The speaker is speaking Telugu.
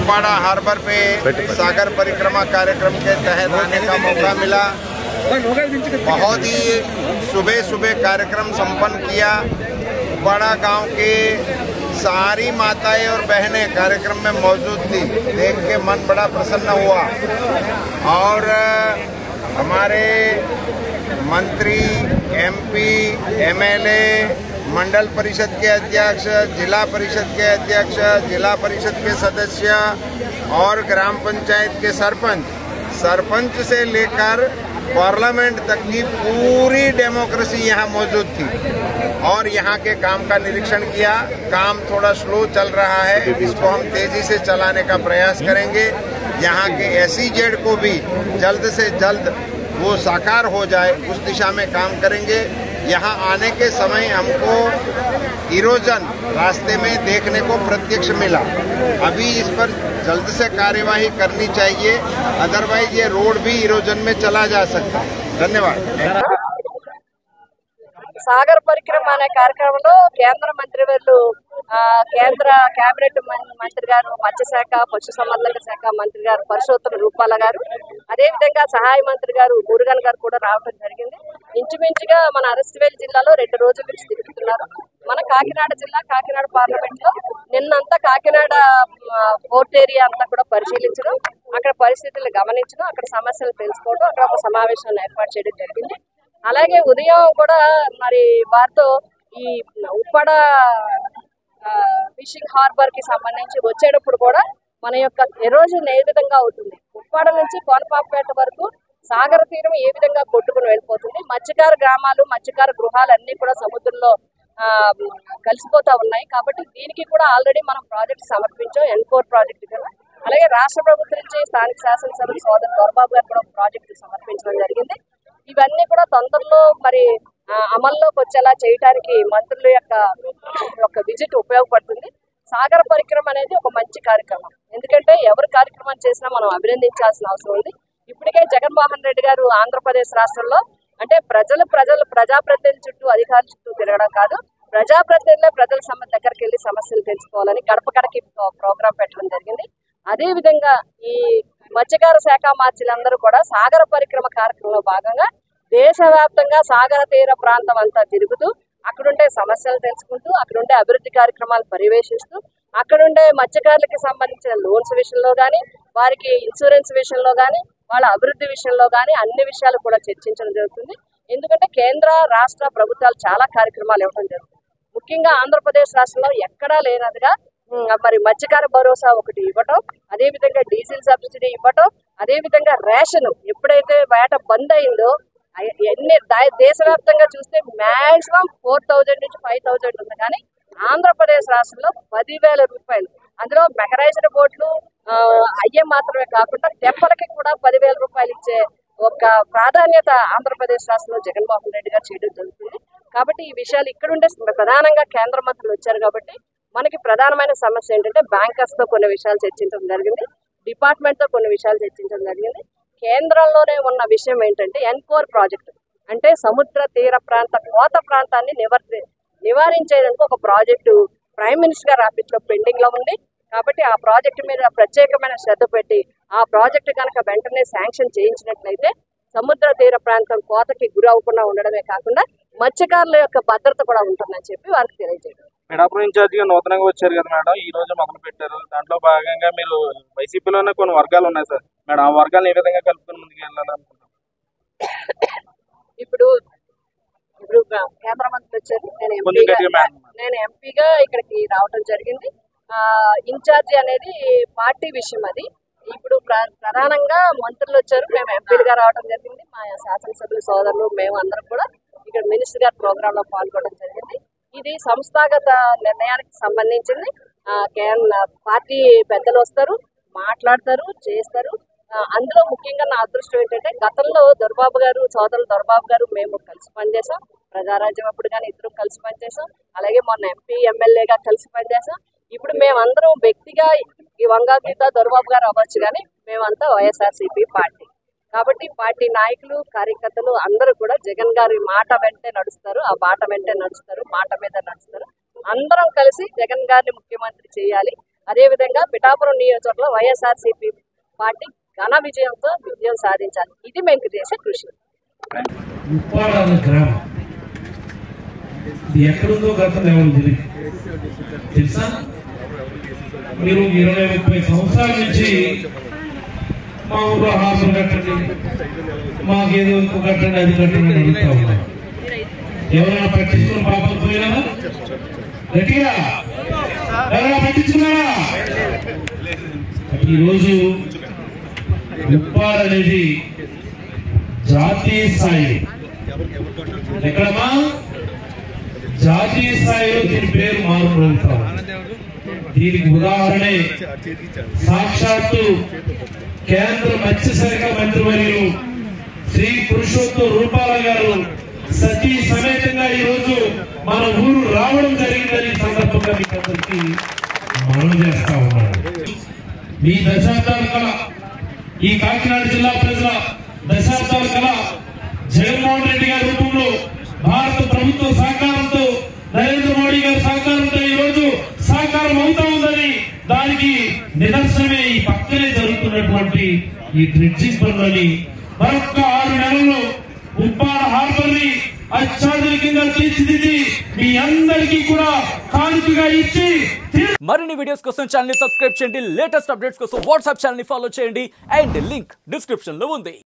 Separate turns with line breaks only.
उपाड़ा हार्बर पे सागर परिक्रमा कार्यक्रम के तहत आने का मौका मिला बहुत ही सुबह सुबह कार्यक्रम संपन्न किया उपाड़ा गांव के सारी माताएं और बहनें कार्यक्रम में मौजूद थी देख के मन बड़ा प्रसन्न हुआ और हमारे मंत्री एमपी एमएलए मंडल परिषद के अध्यक्ष जिला परिषद के अध्यक्ष जिला परिषद के सदस्य और ग्राम पंचायत के सरपंच सरपंच से लेकर पार्लियामेंट तक की पूरी डेमोक्रेसी यहाँ मौजूद थी और यहाँ के काम का निरीक्षण किया काम थोड़ा स्लो चल रहा है इसको हम तेजी से चलाने का प्रयास करेंगे यहाँ के एस को भी जल्द से जल्द वो साकार हो जाए उस दिशा में काम करेंगे यहाँ आने के समय हमको इरोजन रास्ते में देखने को प्रत्यक्ष मिला अभी इस पर जल्द से कार्यवाही करनी चाहिए अदरवाइज ये रोड भी इरोजन में चला जा सकता है धन्यवाद
సాగర్ పరిక్రమ అనే కార్యక్రమంలో కేంద్ర మంత్రివర్యులు ఆ, కేంద్ర కేబినెట్ మం- మంత్రి గారు మత్స్యశాఖ పశుసంవర్ధక శాఖ మంత్రి గారు పరశోత్తమ రూపాల గారు అదేవిధంగా సహాయ మంత్రి గారు మురుగన్ గారు కూడా రావడం జరిగింది ఇంచుమించుగా మన అరెస్ట్వేల్ జిల్లాలో రెండు రోజుల నుంచి తిరుగుతున్నారు మన కాకినాడ జిల్లా కాకినాడ పార్లమెంట్ లో నిన్నంతా కాకినాడ పోర్ట్ ఏరియా అంతా కూడా పరిశీలించడం అక్కడ పరిస్థితులు గమనించడం అక్కడ సమస్యలు తెలుసుకోవడం అక్కడ ఒక సమావేశాన్ని ఏర్పాటు చేయడం జరిగింది అలాగే ఉదయం కూడా మరి వారితో ఈ ఉప్పడ ఆ, ఫిషింగ్ హార్బర్ కి సంబంధించి వచ్చేటప్పుడు కూడా మన యొక్క ఎరోజన్ ఏ విధంగా అవుతుంది ఉప్పాడ నుంచి కోనపాపేట వరకు సాగర తీరం ఏ విధంగా కొట్టుకుని వెళ్ళిపోతుంది మత్స్యకార గ్రామాలు మత్స్యకార గృహాలు అన్ని కూడా సముద్రంలో ఆ, కలిసిపోతా ఉన్నాయి కాబట్టి దీనికి కూడా ఆల్రెడీ మనం ప్రాజెక్ట్ సమర్పించాం ఎన్కోర్ ప్రాజెక్ట్ కదా అలాగే రాష్ట్ర ప్రభుత్వం నుంచి స్థానిక శాసనసభ సోదరు దొరబాబు గారు కూడా ప్రాజెక్టు సమర్పించడం జరిగింది ఇవన్నీ కూడా తొందరలో మరి ఆ, అమల్లోకి వచ్చేలా చేయడానికి మంత్రుల యొక్క యొక్క విజిట్ ఉపయోగపడుతుంది సాగర పరిక్రమ అనేది ఒక మంచి కార్యక్రమం ఎందుకంటే ఎవరు కార్యక్రమం చేసినా మనం అభినందించాల్సిన అవసరం ఉంది ఇప్పటికే జగన్మోహన్ రెడ్డి గారు ఆంధ్రప్రదేశ్ రాష్ట్రంలో అంటే ప్రజలు ప్రజలు ప్రజాప్రతినిధుల చుట్టూ అధికారుల చుట్టూ తిరగడం కాదు ప్రజాప్రతినిధులే ప్రజల సమ దగ్గరికి వెళ్ళి సమస్యలు తెలుసుకోవాలని గడప గడకి ప్రోగ్రాం పెట్టడం జరిగింది అదే విధంగా ఈ మత్స్యకార శాఖ మార్చులందరూ కూడా సాగర పరిక్రమ కార్యక్రమంలో భాగంగా దేశవ్యాప్తంగా సాగర తీర ప్రాంతం అంతా తిరుగుతూ అక్కడుండే సమస్యలు తెలుసుకుంటూ అక్కడుండే అభివృద్ధి కార్యక్రమాలు పర్యవేక్షిస్తూ అక్కడుండే మత్స్యకారులకి సంబంధించిన లోన్స్ విషయంలో కానీ వారికి ఇన్సూరెన్స్ విషయంలో కానీ వాళ్ళ అభివృద్ధి విషయంలో కానీ అన్ని విషయాలు కూడా చర్చించడం జరుగుతుంది ఎందుకంటే కేంద్ర రాష్ట్ర ప్రభుత్వాలు చాలా కార్యక్రమాలు ఇవ్వడం జరుగుతుంది ముఖ్యంగా ఆంధ్రప్రదేశ్ రాష్ట్రంలో ఎక్కడా లేనదిగా ఉమ్, మరి మత్స్యకార భరోసా ఒకటి ఇవ్వటం అదే విధంగా డీజిల్ సబ్సిడీ ఇవ్వటం అదే విధంగా రేషన్ ఎప్పుడైతే వేట బంద్ అయిందో అయ- ఎన్ని దా- దేశవ్యాప్తంగా చూస్తే మాక్సిమం ఫోర్ థౌజండ్ నుంచి ఫైవ్ థౌజండ్ ఉంది కానీ ఆంధ్రప్రదేశ్ రాష్ట్రంలో పదివేల రూపాయలు అందులో మెకరైజ్డ్ బోట్లు ఆ, అయ్యే మాత్రమే కాకుండా తెప్పలకి కూడా పదివేల రూపాయలు ఇచ్చే ఒక ప్రాధాన్యత ఆంధ్రప్రదేశ్ రాష్ట్రంలో జగన్మోహన్ రెడ్డి గారు చేయడం జరుగుతుంది కాబట్టి ఈ విషయాలు ఇక్కడుండే ప్రధానంగా కేంద్ర మంత్రులు వచ్చారు కాబట్టి మనకి ప్రధానమైన సమస్య ఏంటంటే బ్యాంకర్స్ తో కొన్ని విషయాలు చర్చించడం జరిగింది డిపార్ట్మెంట్ తో కొన్ని విషయాలు చర్చించడం జరిగింది కేంద్రంలోనే ఉన్న విషయం ఏంటంటే ఎన్కోర్ ప్రాజెక్ట్ అంటే సముద్ర తీర ప్రాంత కోత ప్రాంతాన్ని నివర్తి నివారించేందుకు ఒక ప్రాజెక్టు ప్రైమ్ మినిస్టర్ గారి ఆఫీస్ లో పెండింగ్ లో ఉంది కాబట్టి ఆ ప్రాజెక్టు మీద ప్రత్యేకమైన శ్రద్ధ పెట్టి ఆ ప్రాజెక్టు కనుక వెంటనే శాంక్షన్ చేయించినట్లయితే సముద్ర తీర ప్రాంతం కోతకి గురి అవ్వకుండా ఉండడమే కాకుండా మత్స్యకారుల యొక్క భద్రత కూడా ఉంటుందని చెప్పి వారికి తెలియజేయడం
పిఠాపురం ఇన్ఛార్జిగా నూతనంగా వచ్చారు కదా మేడం ఈ రోజు మొదలు పెట్టారు దాంట్లో భాగంగా మీరు వైసీపీలోనే కొన్ని వర్గాలు ఉన్నాయి సార్ మేడం ఆ వర్గాలను ఏ విధంగా కలుపుకొని ముందుకు వెళ్ళాలనుకుంటున్నారు
ఇప్పుడు ఇప్పుడు గా- కేంద్ర మంత్రి వచ్చారు నేను
కొంచెం
ఎంపీగా
గట్టిగా మేడం
నేను ఎంపీగా ఇక్కడికి రావడం జరిగింది ఆ ఇన్ఛార్జి అనేది పార్టీ విషయం అది ఇప్పుడు ప్ర- ప్రధానంగా మంత్రులు వచ్చారు మేము ఎంపీలుగా రావడం జరిగింది మా శాసనసభ్యుల సోదరులు మేము అందరం కూడా ఇక్కడ మినిస్టర్ గారి ప్రోగ్రామ్ లో పాల్గొనడం జరిగింది ఇది సంస్థాగత నిర్ణయానికి సంబంధించింది ఆ, కేంద్ర పార్టీ పెద్దలు వస్తారు మాట్లాడతారు చేస్తారు ఆ, అందులో ముఖ్యంగా నా అదృష్టం ఏంటంటే గతంలో దొరబాబు గారు సోదరులు దొరబాబు గారు మేము కలిసి పనిచేసాం ప్రజారాజ్యం అప్పుడు కానీ ఇద్దరు కలిసి పనిచేసాం అలాగే మొన్న ఎంపీ ఎమ్మెల్యేగా కలిసి పనిచేసాం ఇప్పుడు మేమందరం వ్యక్తిగా ఈ వంగా గీత దొరబాబు గారు అవ్వచ్చు కానీ మేమంతా వైఎస్ఆర్సీపీ పార్టీ కాబట్టి పార్టీ నాయకులు కార్యకర్తలు అందరూ కూడా జగన్ గారి మాట వెంటే నడుస్తారు ఆ బాట వెంటే నడుస్తారు మాట మీద నడుస్తారు అందరం కలిసి జగన్ గారిని ముఖ్యమంత్రి చేయాలి అదేవిధంగా పిఠాపురం నియోజకవర్గంలో వైఎస్ఆర్సీపీ పార్టీ ఘన విజయంతో విజయం సాధించాలి ఇది మేము చేసే కృషి
ఉప్పాడ అనే గ్రామం ఇది ఎక్కడుందో గతంలో ఎవరు తెలియదు తెలుసా మీరు ఇరవై ముప్పై సంవత్సరాల నుంచి మా ఊళ్ళో హాస్టల్ కట్టండి మాకేదో ఇంకో కట్టండి అది కట్టండి అని అడుగుతా ఉన్నారు ఎవరైనా పట్టించుకుని పాపం పోయినా గట్టిగా ఎవరైనా పట్టించుకున్నారా ఈరోజు ఉప్పాడ అనేది జాతీయ స్థాయి ఎక్కడమ్మా జాతీయ స్థాయిలో దీని పేరు మారుమోగుతాం దీనికి ఉదాహరణే సాక్షాత్తు కేంద్ర మత్స్యశాఖ మంత్రివర్యులు శ్రీ పురుషోత్తం రూపాల గారు సతీ సమేతంగా ఈ రోజు మన ఊరు రావడం జరిగిందని ఈ సందర్భంగా మీకు అందరికీ మనవి చేస్తా ఉన్నాను మీ దశాబ్దాల కళ ఈ కాకినాడ జిల్లా ప్రజల దశాబ్దాల కళ జగన్మోహన్ రెడ్డి గారి రూపంలో భారత ప్రభుత్వ సహకారంతో నరేంద్ర మోడీ గారి సహకారంతో ఈ రోజు సహకారం అవుతా ఉందని దానికి నిదర్శనమే ఈ పక్కనే జరుగుతున్నటువంటి ఈ బ్రిడ్జింగ్ పనులని మరొక ఆరు నెలల్లో ఉప్పాడ హార్బర్ ని అత్యాధునికంగా తీర్చిదిద్ది మీ అందరికీ కూడా కానుకగా ఇచ్చి తీర్చి
మరిన్ని వీడియోస్ కోసం ఛానల్ ని సబ్స్క్రైబ్ చేయండి లేటెస్ట్ అప్డేట్స్ కోసం వాట్సాప్ ఛానల్ ని ఫాలో చేయండి అండ్ లింక్ డిస్క్రిప్షన్ లో ఉంది